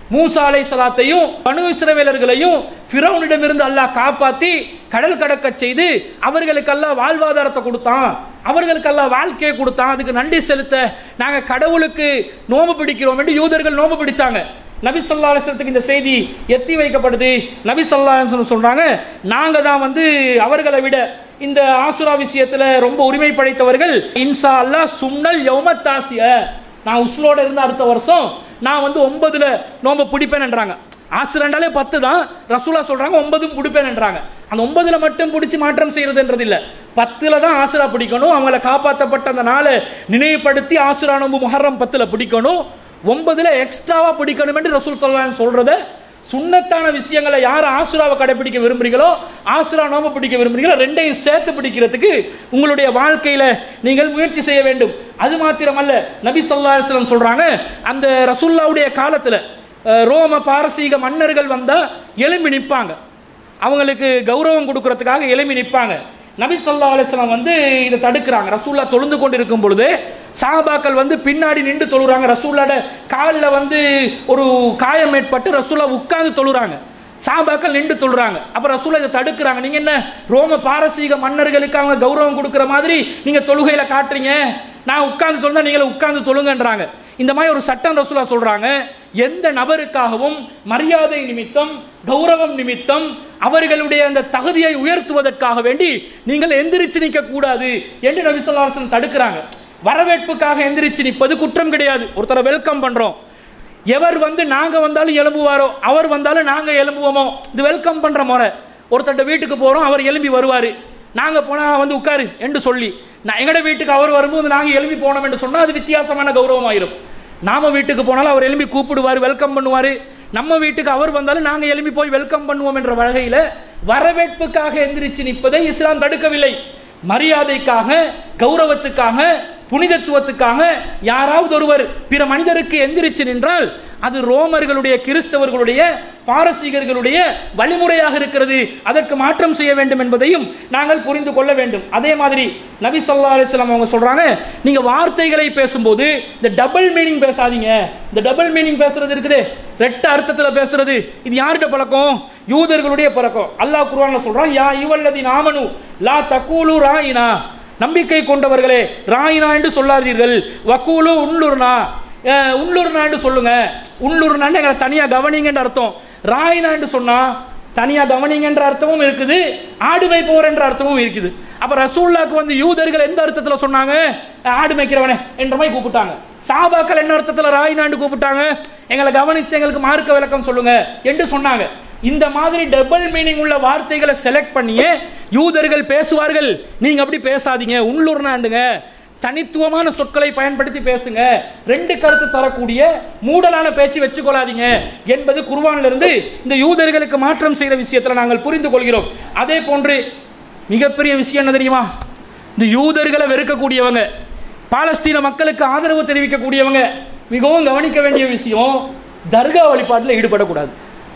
மூசா அலை சலாத்தையும் பனு இஸ்ரவேலர்களையும் ஃபிரௌனிடமிருந்து அல்லாஹ் காப்பாத்தி கடல் கடக்க செய்து அவர்களுக்கு அல்லாஹ் வாழ்வாதாரத்தை கொடுத்தான் அவர்களுக்கு அல்லாஹ் வாழ்க்கையை கொடுத்தான் அதுக்கு நன்றி செலுத்த நாங்க கடவுளுக்கு நோம்பு பிடிக்கிறோம் என்று யூதர்கள் நோம்பு பிடிச்சாங்க நபி சொல்லா அலுவலத்துக்கு இந்த செய்தி எத்தி வைக்கப்படுது நபி சொல்லா அலுவலம் சொல்றாங்க நாங்க தான் வந்து அவர்களை விட இந்த ஆசுரா விஷயத்துல ரொம்ப உரிமை படைத்தவர்கள் இன்சா அல்லாஹ் சுன்னல் யௌமத்தாசிய நான் உஸ்லோட இருந்த அடுத்த வருஷம் நான் வந்து ஒன்பதுல நோம்பு பிடிப்பேன்ன்றாங்க ஆசிரண்டாலே பத்து தான் ரசூலா சொல்றாங்க ஒன்பதும் பிடிப்பேன்ன்றாங்க அந்த ஒன்பதுல மட்டும் பிடிச்சி மாற்றம் செய்யறதுன்றது இல்ல பத்துல தான் ஆசுரா பிடிக்கணும் அவங்கள காப்பாற்றப்பட்ட அந்த நாளை நினைவுபடுத்தி ஆசுரா நோம்பு முஹர்ரம் பத்துல பிடிக்கணும் ஒன்பதுல எக்ஸ்ட்ராவா பிடிக்கணும் என்று ரசூல் சொல்லலாம் சொல்றத சுண்ணத்தான விஷயங்களை யார் ஆசுராவை கடைபிடிக்க விரும்புறீங்களோ ஆசுரா நோம்பு பிடிக்க விரும்புறீங்களோ ரெண்டையும் சேர்த்து பிடிக்கிறதுக்கு உங்களுடைய வாழ்க்கையில நீங்கள் முயற்சி செய்ய வேண்டும் அது மாத்திரமல்ல நபி சொல்லா அலுவலம் சொல்றாங்க அந்த ரசூல்லாவுடைய காலத்துல அஹ், ரோம பாரசீக மன்னர்கள் வந்தா எழும்பி நிற்பாங்க அவங்களுக்கு கௌரவம் கொடுக்கறதுக்காக எழும்பி நிற்பாங்க நபி சொல்லா அலுவலம் வந்து இதை தடுக்கிறாங்க ரசூல்லா தொழுந்து கொண்டு இருக்கும் பொழுது சாபாக்கள் வந்து பின்னாடி நின்று தொழுறாங்க ரசூல்லாட காலில் வந்து ஒரு காயம் ஏற்பட்டு ரசூல்லா உட்கார்ந்து தொழுறாங்க சாபாக்கள் நின்று தொழுறாங்க அப்ப ரசூலா இதை தடுக்கிறாங்க நீங்க என்ன ரோம பாரசீக மன்னர்களுக்கு அவங்க கௌரவம் கொடுக்கிற மாதிரி நீங்க தொழுகையில காட்டுறீங்க நான் உட்கார்ந்து தொழுந்தா நீங்களும் உட்கார்ந்து தொழுங்கன்றாங்க இந்த மாதிரி ஒரு சட்டம் ரசூலா சொல்றாங்க எந்த நபருக்காகவும் மரியாதை நிமித்தம் கௌரவம் நிமித்தம் அவர்களுடைய அந்த தகுதியை உயர்த்துவதற்காக வேண்டி நீங்கள் எந்திரிச்சு நிற்க கூடாது என்று நபி ஸல்லல்லாஹு அலைஹி வஸல்லம் தடுக்கிறாங்க வரவேற்புக்காக எந்திரிச்சு நிற்பது குற்றம் கிடையாது ஒருத்தரை வெல்கம் பண்றோம் எவர் வந்து நாங்க வந்தாலும் எழும்புவாரோ அவர் வந்தாலும் நாங்க எழும்புவோமோ இது வெல்கம் பண்ற முறை ஒருத்தட்ட வீட்டுக்கு போறோம் அவர் எழும்பி வருவாரு நாங்க போனா வந்து உட்காரு என்று சொல்லி நான் எங்கட வீட்டுக்கு அவர் வரும்போது நாங்க எழும்பி போனோம் என்று சொன்னா அது வித்தியாசமான கௌரவம் ஆயிரும் நாம வீட்டுக்கு போனாலும் அவர் எழும்பி கூப்பிடுவார் வெல்கம் பண்ணுவாரு நம்ம வீட்டுக்கு அவர் வந்தாலும் நாங்க எழும்பி போய் வெல்கம் பண்ணுவோம் என்ற வகையில வரவேற்புக்காக எந்திரிச்சு நிற்பதை இஸ்லாம் தடுக்கவில்லை மரியாதைக்காக கௌரவத்துக்காக புனிதத்துவத்துக்காக யாராவது ஒருவர் பிற மனிதருக்கு எந்திரிச்சு நின்றால் அது ரோமர்களுடைய கிறிஸ்தவர்களுடைய பாரசீகர்களுடைய வழிமுறையாக இருக்கிறது அதற்கு மாற்றம் செய்ய வேண்டும் என்பதையும் நாங்கள் புரிந்து கொள்ள வேண்டும் அதே மாதிரி நபி சொல்லா அலிஸ்லாம் அவங்க சொல்றாங்க நீங்க வார்த்தைகளை பேசும்போது இந்த டபுள் மீனிங் பேசாதீங்க இந்த டபுள் மீனிங் பேசுறது இருக்குது ரெட்ட அர்த்தத்துல பேசுறது இது யார்கிட்ட பழக்கம் யூதர்களுடைய பழக்கம் அல்லாஹ் குர்ஆன்ல சொல்றான் யா இவல்லதி நாமனு லா தக்கூலு ராயினா நம்பிக்கை கொண்டவர்களே ராயினா என்று சொல்லாதீர்கள் வக்கூலு உள்ளூர்னா அஹ், உள்ளூர்னான்னு சொல்லுங்க உள்ளூர்னான்னு எங்களை தனியா கவனிங்கன்ற அர்த்தம் ராயினான்னு சொன்னா தனியா கவனிங்கன்ற அர்த்தமும் இருக்குது ஆடு மேய்ப்பவர் என்ற அர்த்தமும் இருக்குது அப்ப ரசூல்லாக்கு வந்து யூதர்கள் எந்த அர்த்தத்துல சொன்னாங்க ஆடு மேய்க்கிறவனே என்ற மாதிரி கூப்பிட்டாங்க சாபாக்கள் என்ன அர்த்தத்துல ராயினாண்டு கூப்பிட்டாங்க எங்களை கவனிச்சு எங்களுக்கு மார்க்க விளக்கம் சொல்லுங்க என்று சொன்னாங்க இந்த மாதிரி டபுள் மீனிங் உள்ள வார்த்தைகளை செலக்ட் பண்ணியே யூதர்கள் பேசுவார்கள் நீங்க அப்படி பேசாதீங்க உள்ளூர்னாண்டுங்க தனித்துவமான சொற்களை பயன்படுத்தி பேசுங்க ரெண்டு கருத்து தரக்கூடிய மூடலான பேச்சு வச்சுக்கொள்ளாதீங்க என்பது குர்வான்ல இருந்து இந்த யூதர்களுக்கு மாற்றம் செய்த விஷயத்துல நாங்கள் புரிந்து கொள்கிறோம் அதே போன்று மிகப்பெரிய விஷயம் என்ன தெரியுமா இந்த யூதர்களை வெறுக்கக்கூடியவங்க பாலஸ்தீன மக்களுக்கு ஆதரவு தெரிவிக்கக்கூடியவங்க மிகவும் கவனிக்க வேண்டிய விஷயம் தர்கா வழிபாட்டில் ஈடுபடக்கூடாது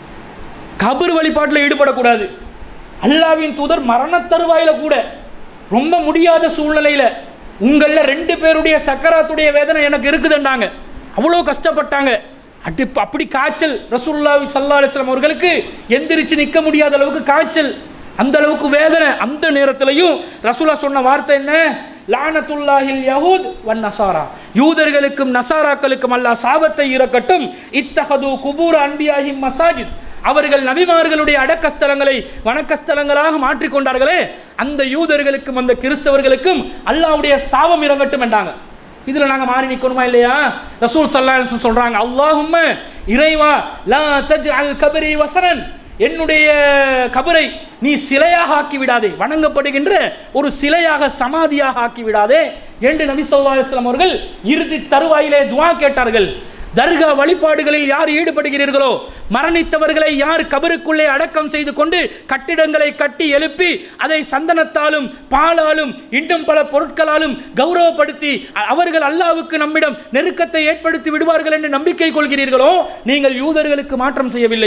கபர் வழிபாட்டில் ஈடுபடக்கூடாது அல்லாவின் தூதர் மரண தருவாயில கூட ரொம்ப முடியாத சூழ்நிலையில உங்கள ரெண்டு பேருடைய சக்கராத்துடைய வேதனை எனக்கு இருக்குதுன்றாங்க அவ்வளோ கஷ்டப்பட்டாங்க அடி அப்படி காய்ச்சல் ரசூலுல்லாஹி ஸல்லல்லாஹு அலைஹி வஸல்லம் அவர்களுக்கு எந்திரிச்சு நிற்க முடியாத அளவுக்கு காய்ச்சல் அந்த அளவுக்கு வேதனை அந்த நேரத்திலையும் ரசூலா சொன்ன வார்த்தை என்ன லானத்துல்லாஹில் யஹூத் வன் நசாரா யூதர்களுக்கும் நசாராக்களுக்கும் அல்லாஹ் சாபத்தை இறக்கட்டும் இத்தஹது குபூர் அன்பியாஹிம் மசாஜித் அவர்கள் நபிமார்களுடைய அடக்கஸ்தலங்களை வணக்கஸ்தலங்களாக மாற்றிக்கொண்டார்களே அந்த யூதர்களுக்கும் அந்த கிறிஸ்தவர்களுக்கும் அல்லாஹ்வுடைய சாபம் இறங்கட்டும் என்றாங்க இதுல நாங்க மாறி நிக்கணுமா இல்லையா ரசூல் ஸல்லல்லாஹு அலைஹி வஸல்லம் சொல்றாங்க அல்லாஹும்ம இறைவா லா தஜ்அல் கபரி வசனன் என்னுடைய கபரை நீ சிலையாக ஆக்கி விடாதே வணங்கப்படுகின்ற ஒரு சிலையாக சமாதியாக ஆக்கி விடாதே என்று நபி ஸல்லல்லாஹு அலைஹி வஸல்லம் அவர்கள் இறுதி தருவாயிலே துஆ கேட்டார்கள் தர்கா வழிபாடுகளில் யார் ஈடுபடுகிறீர்களோ மரணித்தவர்களை யார் கபருக்குள்ளே அடக்கம் செய்து கொண்டு கட்டிடங்களை கட்டி எழுப்பி அதை சந்தனத்தாலும் பாலாலும் இன்னும் பல பொருட்களாலும் கௌரவப்படுத்தி அ- அவர்கள் அல்லாவுக்கு நம்மிடம் நெருக்கத்தை ஏற்படுத்தி விடுவார்கள் என்று நம்பிக்கை கொள்கிறீர்களோ நீங்கள் யூதர்களுக்கு மாற்றம் செய்யவில்லை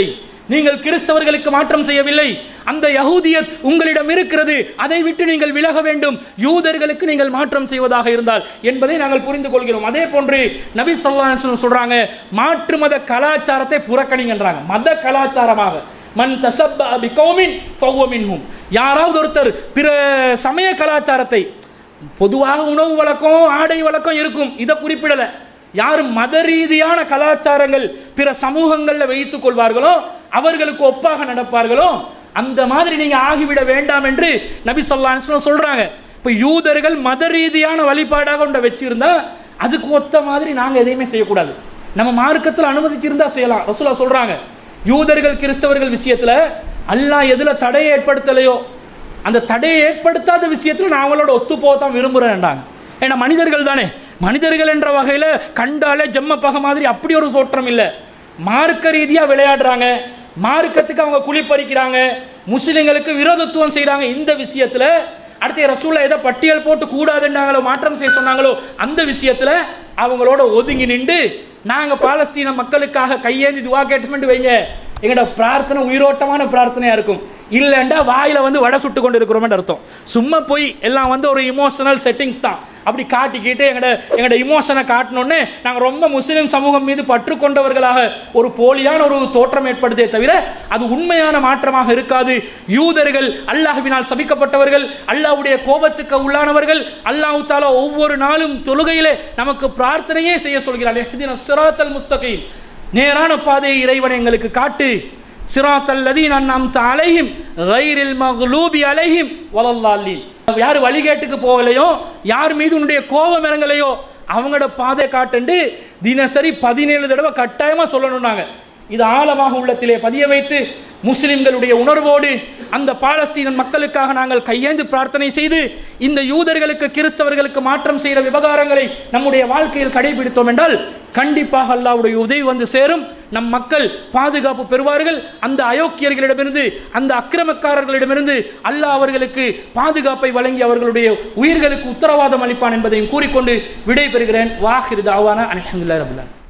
நீங்கள் கிறிஸ்தவர்களுக்கு மாற்றம் செய்யவில்லை அந்த யகூதியத் உங்களிடம் இருக்கிறது அதை விட்டு நீங்கள் விலக வேண்டும் யூதர்களுக்கு நீங்கள் மாற்றம் செய்வதாக இருந்தால் என்பதை நாங்கள் புரிந்து கொள்கிறோம் அதே போன்று நபி ஸல்லல்லாஹு அலைஹி வஸல்லம் சொல்றாங்க மாற்று மத கலாச்சாரத்தை புறக்கணிங்கன்றாங்க மத கலாச்சாரமாக மன் தசப்ப பி கௌமின் ஃபஹுவ மின்ஹும் யாராவது ஒருத்தர் பிற சமய கலாச்சாரத்தை பொதுவாக உணவு வழக்கம் ஆடை வழக்கம் இருக்கும் இதை குறிப்பிடல யார் மத ரீதியான கலாச்சாரங்கள் பிற சமூகங்களில் வைத்துக் கொள்வார்களோ அவர்களுக்கு ஒப்பாக நடப்பார்களோ அந்த மாதிரி நீங்க ஆகிவிட வேண்டாம் என்று நபி ஸல்லல்லாஹு அலைஹி வஸல்லம் சொல்றாங்க இப்போ யூதர்கள் மத ரீதியான வழிபாடாக ஒன்றை வச்சிருந்தா அதுக்கு ஒத்த மாதிரி நாங்க எதையுமே செய்யக்கூடாது நம்ம மார்க்கத்தில் அனுமதிச்சிருந்தா செய்யலாம் ரசூலா சொல்றாங்க யூதர்கள் கிறிஸ்தவர்கள் விஷயத்துல அல்லாஹ் எதுல தடையை ஏற்படுத்தலையோ அந்த தடையை ஏற்படுத்தாத விஷயத்துல நான் அவங்களோட ஒத்து போக தான் விரும்புகிறேன்டாங்க ஏன்னா மனிதர்கள் தானே மனிதர்கள் என்ற வகையில் கண்டாலே ஜெம்ம பகை மாதிரி அப்படி ஒரு தோற்றம் இல்லை மார்க்க ரீதியாக விளையாடுறாங்க மார்க்கத்துக்கு அவங்க குளிப்பறிக்கிறாங்க முஸ்லிம்களுக்கு விரோதத்துவம் செய்கிறாங்க இந்த விஷயத்தில் அடுத்த ரசூலா எதை பட்டியல் போட்டு கூடாதுன்னாங்களோ மாற்றம் செய்ய சொன்னாங்களோ அந்த விஷயத்தில் அவங்களோட ஒதுங்கி நின்று நாங்கள் பாலஸ்தீன மக்களுக்காக கையேந்தி துவா கேட்டுமெண்டு வைங்க எங்களோட பிரார்த்தனை உயிரோட்டமான பிரார்த்தனையா இருக்கும் இல்லைண்டா வாயில வந்து வடை சுட்டு கொண்டு இருக்கிறோம்னு அர்த்தம் சும்மா போய் எல்லாம் வந்து ஒரு இமோஷனல் செட்டிங்ஸ் தான் அப்படி காட்டிக்கிட்டு எங்களோட எங்களோட இமோஷனை காட்டணுன்னு நாங்கள் ரொம்ப முஸ்லிம் சமூகம் மீது பற்று கொண்டவர்களாக ஒரு போலியான ஒரு தோற்றம் ஏற்படுதே தவிர அது உண்மையான மாற்றமாக இருக்காது யூதர்கள் அல்லாஹ்வினால் சபிக்கப்பட்டவர்கள் அல்லாஹ்வுடைய கோபத்துக்கு உள்ளானவர்கள் அல்லாஹ் தாலா ஒவ்வொரு நாளும் தொழுகையிலே நமக்கு பிரார்த்தனையே செய்ய சொல்கிறார் எஹ்தின சிராத்தல் முஸ்தகீம் நேரான பாதையை இறைவன் எங்களுக்கு காட்டு சிராத்தல் லதீன் அன்அம்த அலைஹிம் கைரில் மக்லூபி அலைஹிம் வலல்லாலீன் யார் வழிகேட்டுக்கு போகலையோ யார் மீது உன்னுடைய கோபம் இறங்கலையோ அவங்களோட பாதை காட்டுண்டு தினசரி பதினேழு தடவை கட்டாயமா சொல்லணும்னாங்க இது ஆழமாக உள்ளத்திலே பதிய வைத்து முஸ்லிம்களுடைய உணர்வோடு அந்த பாலஸ்தீன மக்களுக்காக நாங்கள் கையேந்து பிரார்த்தனை செய்து இந்த யூதர்களுக்கு கிறிஸ்தவர்களுக்கு மாற்றம் செய்த விவகாரங்களை நம்முடைய வாழ்க்கையில் கடைபிடித்தோம் என்றால் கண்டிப்பாக அல்லாவுடைய உதவி வந்து சேரும் நம் மக்கள் பாதுகாப்பு பெறுவார்கள் அந்த அயோக்கியர்களிடமிருந்து அந்த அக்கிரமக்காரர்களிடமிருந்து அல்லாஹ் அவர்களுக்கு பாதுகாப்பை வழங்கி அவர்களுடைய உயிர்களுக்கு உத்தரவாதம் அளிப்பான் என்பதையும் கூறிக்கொண்டு விடை பெறுகிறேன் வாஹிர் தாவான அலமதுல்லா ரபுல்லான்